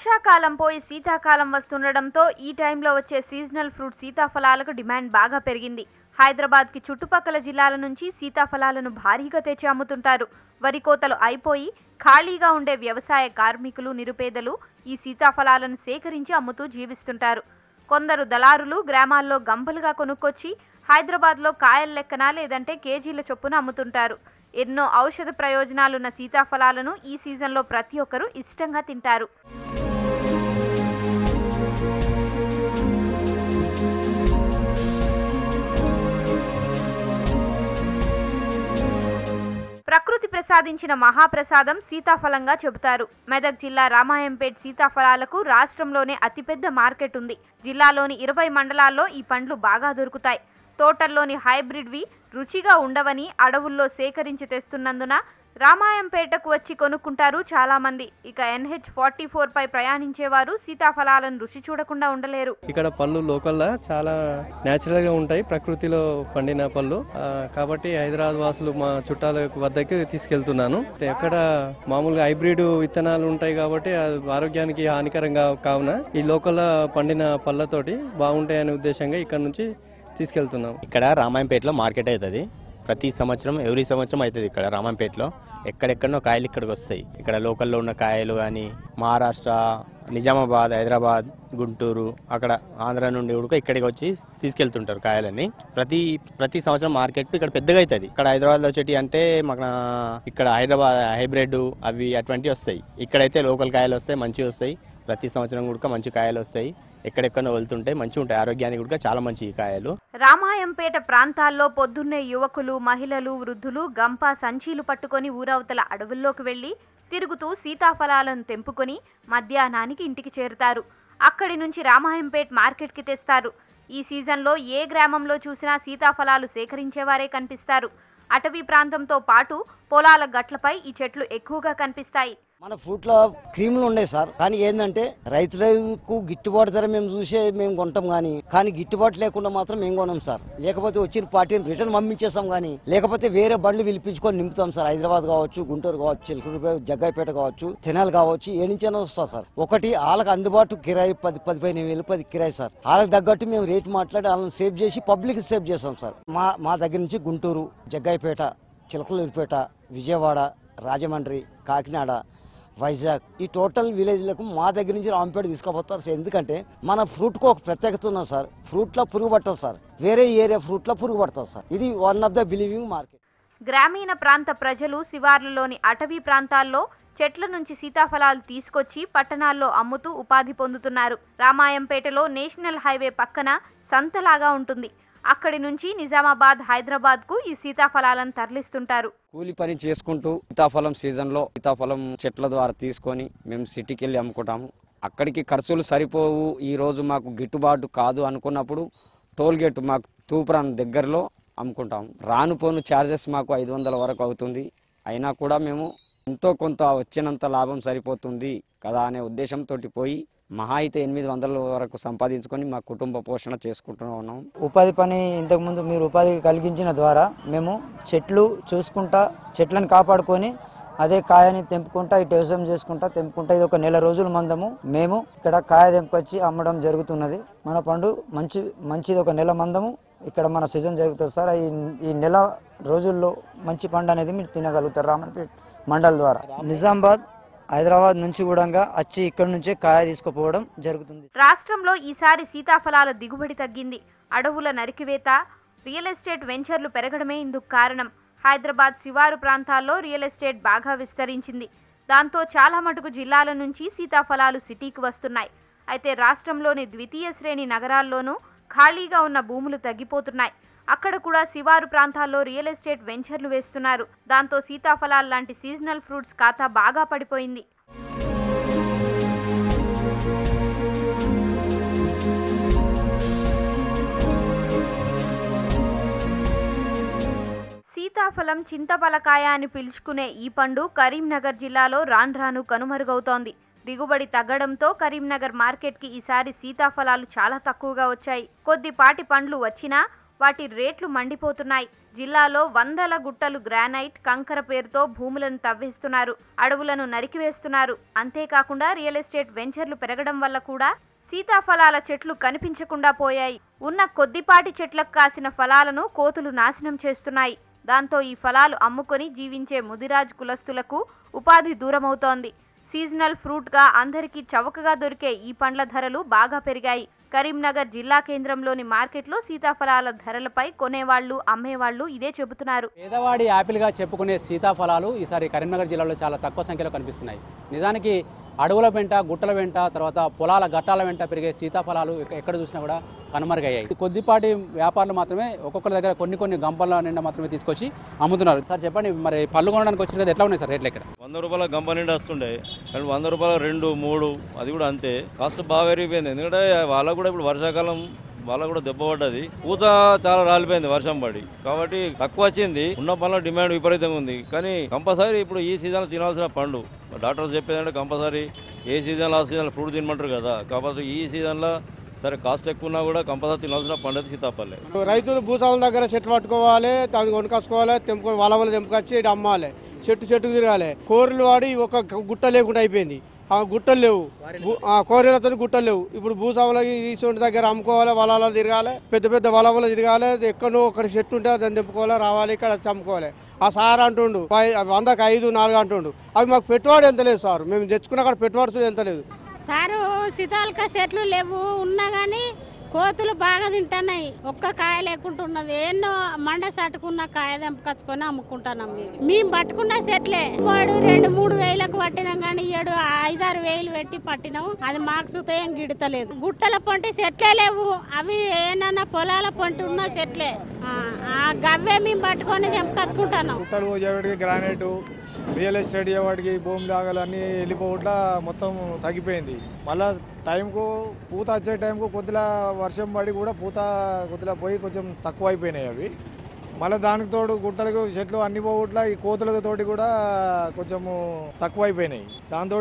వర్షాకాలం పోయి శీతాకాలం వస్తుండడంతో ఈ టైంలో వచ్చే సీజనల్ ఫ్రూట్ సీతాఫలాలకు డిమాండ్ బాగా పెరిగింది హైదరాబాద్కి చుట్టుపక్కల జిల్లాల నుంచి సీతాఫలాలను భారీగా తెచ్చి అమ్ముతుంటారు వరి కోతలు అయిపోయి ఖాళీగా ఉండే వ్యవసాయ కార్మికులు నిరుపేదలు ఈ సీతాఫలాలను సేకరించి అమ్ముతూ జీవిస్తుంటారు కొందరు దళారులు గ్రామాల్లో గంపలుగా కొనుక్కొచ్చి హైదరాబాద్లో కాయల లెక్కన లేదంటే కేజీల చొప్పున అమ్ముతుంటారు ఎన్నో ఔషధ ప్రయోజనాలున్న సీతాఫలాలను ఈ సీజన్లో ప్రతి ఒక్కరూ ఇష్టంగా తింటారు ప్రకృతి ప్రసాదించిన మహాప్రసాదం సీతాఫలంగా చెబుతారు మెదక్ జిల్లా రామాయంపేట్ సీతాఫలాలకు రాష్ట్రంలోనే అతిపెద్ద మార్కెట్ ఉంది జిల్లాలోని ఇరవై మండలాల్లో ఈ పండ్లు బాగా దొరుకుతాయి తోటల్లోని హైబ్రిడ్వి రుచిగా ఉండవని అడవుల్లో సేకరించి తెస్తున్నందున రామాయంపేటకు వచ్చి కొనుక్కుంటారు చాలా మంది ఇక ఎన్హెచ్ ఫార్టీ ఫోర్ పై ప్రయాణించేవారు సీతాఫలాలను రుచి చూడకుండా ఉండలేరు ఇక్కడ పళ్ళు లోకల్లా చాలా న్యాచురల్ గా ఉంటాయి ప్రకృతిలో పండిన పళ్ళు ఆ, కాబట్టి హైదరాబాద్ వాసులు మా చుట్టాల వద్దకు తీసుకెళ్తున్నాను ఎక్కడ మామూలుగా హైబ్రిడ్ విత్తనాలు ఉంటాయి కాబట్టి అది ఆరోగ్యానికి హానికరంగా కావున ఈ లోకల్ పండిన పళ్ళతోటి బాగుంటాయనే ఉద్దేశంగా ఇక్కడ నుంచి తీసుకెళ్తున్నాం ఇక్కడ రామాయంపేటలో మార్కెట్ అవుతుంది ప్రతి సంవత్సరం ఎవ్రీ సంవత్సరం అవుతుంది ఇక్కడ రామాయంపేటలో ఎక్కడెక్కడనో కాయలు ఇక్కడికి వస్తాయి ఇక్కడ లోకల్లో ఉన్న కాయలు కానీ మహారాష్ట్ర నిజామాబాద్ హైదరాబాద్ గుంటూరు అక్కడ ఆంధ్ర నుండి ఉడక ఇక్కడికి వచ్చి తీసుకెళ్తుంటారు కాయలన్నీ ప్రతి ప్రతి సంవత్సరం మార్కెట్ ఇక్కడ పెద్దగా అవుతుంది ఇక్కడ హైదరాబాద్లో వచ్చేటి అంటే మన ఇక్కడ హైదరాబాద్ హైబ్రిడ్ అవి అటువంటివి వస్తాయి ఇక్కడైతే లోకల్ కాయలు వస్తాయి మంచివి వస్తాయి ప్రతి సంవత్సరం కూడా మంచి కాయలు వస్తాయి ఎక్కడెక్కడో వెళ్తుంటాయి మంచిగా ఉంటాయి ఆరోగ్యానికి కూడా చాలా మంచి ఈ కాయలు రామాయంపేట ప్రాంతాల్లో పొద్దున్నే యువకులు మహిళలు వృద్ధులు గంప సంచీలు పట్టుకొని ఊరవతల అడవుల్లోకి వెళ్లి తిరుగుతూ సీతాఫలాలను తెంపుకొని మధ్యాహ్నానికి ఇంటికి చేరుతారు అక్కడి నుంచి రామాయంపేట్ మార్కెట్కి తెస్తారు ఈ సీజన్లో ఏ గ్రామంలో చూసినా సీతాఫలాలు సేకరించేవారే కనిపిస్తారు అటవీ ప్రాంతంతో పాటు పొలాల గట్లపై ఈ చెట్లు ఎక్కువగా కనిపిస్తాయి మన ఫ్రూట్లో క్రీములు ఉన్నాయి సార్ కానీ ఏంటంటే రైతులకు గిట్టుబాటు ధర మేము చూసే మేము కొంటాం కానీ కానీ గిట్టుబాటు లేకుండా మాత్రం మేము కొనం సార్ లేకపోతే వచ్చిన పార్టీని రిటర్న్ పంపించేస్తాం కానీ లేకపోతే వేరే బండ్లు పిలిపించుకొని నింపుతాం సార్ హైదరాబాద్ కావచ్చు గుంటూరు కావచ్చు చిలుకూరుపేట జగ్గాయిపేట కావచ్చు తెనాలి కావచ్చు ఏ నుంచైనా వస్తా సార్ ఒకటి వాళ్ళకి అందుబాటు కిరాయి పది పది పదిహేను వేలు పది కిరాయి సార్ వాళ్ళకి తగ్గట్టు మేము రేట్ మాట్లాడి వాళ్ళని సేవ్ చేసి పబ్లిక్ సేవ్ చేస్తాం సార్ మా మా దగ్గర నుంచి గుంటూరు జగ్గాయిపేట చిలకలూరిపేట విజయవాడ రాజమండ్రి కాకినాడ వైజాగ్ ఈ టోటల్ విలేజ్లకు మా దగ్గర నుంచి రాంపేట తీసుకుపోతారు సార్ ఎందుకంటే మన ఫ్రూట్కు ఒక ప్రత్యేకత ఉన్నది సార్ ఫ్రూట్లో పురుగు పట్టదు సార్ వేరే ఏరియా ఫ్రూట్లో పురుగు పడుతుంది సార్ ఇది one of the believing market గ్రామీణ ప్రాంత ప్రజలు శివార్లలోని అటవీ ప్రాంతాల్లో చెట్ల నుంచి సీతాఫలాలు తీసుకొచ్చి పట్టణాల్లో అమ్ముతూ ఉపాధి పొందుతున్నారు రామాయంపేటలో నేషనల్ హైవే పక్కన సంతలాగా ఉంటుంది అక్కడి నుంచి నిజామాబాద్ హైదరాబాద్ కు ఈ సీతాఫలాలను తరలిస్తుంటారు కూలి పని చేసుకుంటూ సీతాఫలం సీజన్లో సీతాఫలం చెట్ల ద్వారా తీసుకొని మేము సిటీకి వెళ్ళి అమ్ముకుంటాము అక్కడికి ఖర్చులు సరిపోవు ఈ రోజు మాకు గిట్టుబాటు కాదు అనుకున్నప్పుడు టోల్ గేట్ మాకు తూప్రాన్ దగ్గరలో అమ్ముకుంటాము రాను పోను ఛార్జెస్ మాకు ఐదు వందల వరకు అవుతుంది అయినా కూడా మేము ఎంతో కొంత వచ్చినంత లాభం సరిపోతుంది కదా అనే ఉద్దేశంతో పోయి మహా అయితే ఎనిమిది వందల వరకు సంపాదించుకొని మా కుటుంబ పోషణ చేసుకుంటూ ఉన్నాం ఉపాధి పని ఇంతకుముందు మీరు ఉపాధి కలిగించిన ద్వారా మేము చెట్లు చూసుకుంటా చెట్లను కాపాడుకొని అదే కాయని తెంపుకుంటా ఇటు వ్యవసాయం చేసుకుంటా తెంపుకుంటా ఇది ఒక నెల రోజుల మందము మేము ఇక్కడ కాయ తెంపుకొచ్చి అమ్మడం జరుగుతున్నది మన పండు మంచి మంచిది ఒక నెల మందము ఇక్కడ మన సీజన్ జరుగుతుంది సార్ ఈ ఈ నెల రోజుల్లో మంచి పండు అనేది మీరు తినగలుగుతారు రామన్పేట్ మండల్ ద్వారా నిజామాబాద్ హైదరాబాద్ నుంచి కూడా వచ్చి ఇక్కడ నుంచే కాయ తీసుకుపోవడం జరుగుతుంది రాష్ట్రంలో ఈసారి సీతాఫలాల దిగుబడి తగ్గింది అడవుల నరికివేత రియల్ ఎస్టేట్ వెంచర్లు పెరగడమే ఇందుకు కారణం హైదరాబాద్ శివారు ప్రాంతాల్లో రియల్ ఎస్టేట్ బాగా విస్తరించింది దాంతో చాలా మటుకు జిల్లాల నుంచి సీతాఫలాలు సిటీకి వస్తున్నాయి అయితే రాష్ట్రంలోని ద్వితీయ శ్రేణి నగరాల్లోనూ ఖాళీగా ఉన్న భూములు తగ్గిపోతున్నాయి అక్కడ కూడా శివారు ప్రాంతాల్లో రియల్ ఎస్టేట్ వెంచర్లు వేస్తున్నారు దాంతో సీతాఫలాలు లాంటి సీజనల్ ఫ్రూట్స్ ఖాతా బాగా పడిపోయింది సీతాఫలం చింతపలకాయ అని పిలుచుకునే ఈ పండు కరీంనగర్ జిల్లాలో రాను రాను కనుమరుగవుతోంది దిగుబడి తగ్గడంతో కరీంనగర్ మార్కెట్కి ఈసారి సీతాఫలాలు చాలా తక్కువగా వచ్చాయి కొద్దిపాటి పండ్లు వచ్చినా వాటి రేట్లు మండిపోతున్నాయి జిల్లాలో వందల గుట్టలు గ్రానైట్ కంకర పేరుతో భూములను తవ్వేస్తున్నారు అడవులను నరికివేస్తున్నారు అంతేకాకుండా రియల్ ఎస్టేట్ వెంచర్లు పెరగడం వల్ల కూడా సీతాఫలాల చెట్లు కనిపించకుండా పోయాయి ఉన్న కొద్దిపాటి చెట్లకు కాసిన ఫలాలను కోతులు నాశనం చేస్తున్నాయి దాంతో ఈ ఫలాలు అమ్ముకొని జీవించే ముదిరాజ్ కులస్తులకు ఉపాధి దూరమవుతోంది సీజనల్ ఫ్రూట్గా అందరికీ చవకగా దొరికే ఈ పండ్ల ధరలు బాగా పెరిగాయి కరీంనగర్ జిల్లా కేంద్రంలోని మార్కెట్లో సీతాఫలాల ధరలపై కొనేవాళ్లు అమ్మేవాళ్లు ఇదే చెబుతున్నారు పేదవాడి యాపిల్గా చెప్పుకునే సీతాఫలాలు ఈసారి కరీంనగర్ జిల్లాలో చాలా తక్కువ సంఖ్యలో కనిపిస్తున్నాయి నిజానికి అడవుల వెంట గుట్టల వెంట తర్వాత పొలాల గట్టాల వెంట పెరిగే సీతాఫలాలు ఎక్క- ఎక్కడ చూసినా కూడా కనుమరుగయ్యాయి కొద్దిపాటి వ్యాపారులు మాత్రమే ఒక్కొక్కరి దగ్గర కొన్ని కొన్ని గంపల నిండా మాత్రమే తీసుకొచ్చి అమ్ముతున్నారు సార్ చెప్పండి మరి పళ్ళు కొనడానికి వచ్చిన కదా ఎట్లా ఉన్నాయి సార్ రేట్లు ఇక్కడ వంద రూపాయల గంప నిండా వస్తుండే కానీ వంద రూపాయల రెండు మూడు అది కూడా అంతే కాస్ట్ బాగా పెరిగిపోయింది ఎందుకంటే వాళ్ళకు కూడా ఇప్పుడు వర్షాకాలం వాళ్ళకు కూడా దెబ్బ పడ్డది పూత చాలా రాలిపోయింది వర్షం పడి కాబట్టి తక్కువ వచ్చింది ఉన్న పనుల డిమాండ్ విపరీతంగా ఉంది కానీ కంపల్సరీ ఇప్పుడు ఈ సీజన్ తినాల్సిన పండు డాక్టర్స్ చెప్పేదంటే కంపల్సరీ ఏ సీజన్లో ఆ సీజన్లో ఫ్రూట్ తినమంటారు కదా కాబట్టి ఈ సీజన్లో సరే కాస్ట్ ఎక్కువ ఉన్నా కూడా కంపల్సరీ తినాల్సిన పండు అయితే సీతాఫలే రైతులు భూస్వాముల దగ్గర చెట్లు పట్టుకోవాలి దాన్ని కొనుకొచ్చుకోవాలి తెంపుకొని వాళ్ళ వల్ల తెంపుకొచ్చి ఇటు అమ్మాలి చెట్టు చెట్టుకు తిరగాలి కోరలు వాడి ఒక గుట్ట లేకుండా అయిపోయింది ఆ గుట్టలు లేవు భూ- ఆ కోరేలతో గుట్టలు లేవు ఇప్పుడు భూస్వాములకి ఈసొంటి దగ్గర అమ్ముకోవాలి వలలో తిరగాలి పెద్ద పెద్ద వలవలు తిరగాలి ఎక్కడో ఒక చెట్టు ఉంటే దాన్ని తెంపుకోవాలి రావాలి ఇక్కడ వచ్చి అమ్ముకోవాలి ఆ సార్ అంటుండు పై- వందకు ఐదు నాలుగు అంటుండు అవి మాకు పెట్టుబడి వెళ్తలేదు సార్ మేము తెచ్చుకున్న అక్కడ పెట్టుబడి వెళ్తలేదు సారు సీతాలక చెట్లు లేవు ఉన్నా కానీ కోతులు బాగా తింటున్నాయి ఒక్క కాయ లేకుండా ఉన్నది ఎన్నో మండ సట్టుకున్న కాయ తెంపుకొచ్చుకొని అమ్ముకుంటున్నాం మేము మేము పట్టుకున్న చెట్లే వాడు రెండు మూడు వేలకు పట్టినాం కానీ ఏడు ఐదారు వేలు పెట్టి పట్టినాం అది మాకు సుతయం గిడతలేదు గుట్టల పొంటి చెట్లే లేవు అవి ఏమన్నా పొలాల పొంటి ఉన్న చెట్లే ఆ, ఆ గవ్వే మేము పట్టుకొని తెంపుకొచ్చుకుంటున్నాం గుట్టలు పోయేవాడికి గ్రానైట్ రియల్ ఎస్టేట్ వాడికి భూమి దాగలు అన్నీ వెళ్ళిపోవట్లా మొత్తం తగ్గిపోయింది మళ్ళా టైంకు పూత వచ్చే టైంకు కొద్దిగా వర్షం పడి కూడా పూత కొద్దిగా పోయి కొంచెం తక్కువ అయిపోయినాయి అవి మళ్ళీ దానికి తోడు గుట్టలకు చెట్లు అన్ని పోవట్లా ఈ కోతులతో తోటి కూడా కొంచెము తక్కువ అయిపోయినాయి దాంతో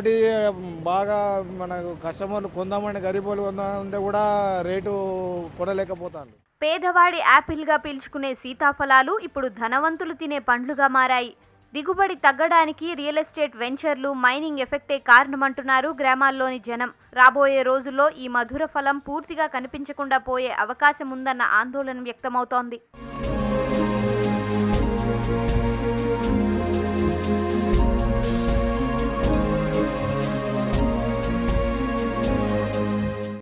బాగా మనకు కస్టమర్లు కొందామని గరీబోలు కొందామంటే కూడా రేటు కొనలేకపోతాను పేదవాడి యాపిల్గా పీల్చుకునే సీతాఫలాలు ఇప్పుడు ధనవంతులు తినే పండ్లుగా మారాయి దిగుబడి తగ్గడానికి రియల్ ఎస్టేట్ వెంచర్లు మైనింగ్ ఎఫెక్టే కారణమంటున్నారు గ్రామాల్లోని జనం రాబోయే రోజుల్లో ఈ మధుర ఫలం పూర్తిగా కనిపించకుండా పోయే అవకాశం ఉందన్న ఆందోళన వ్యక్తమవుతోంది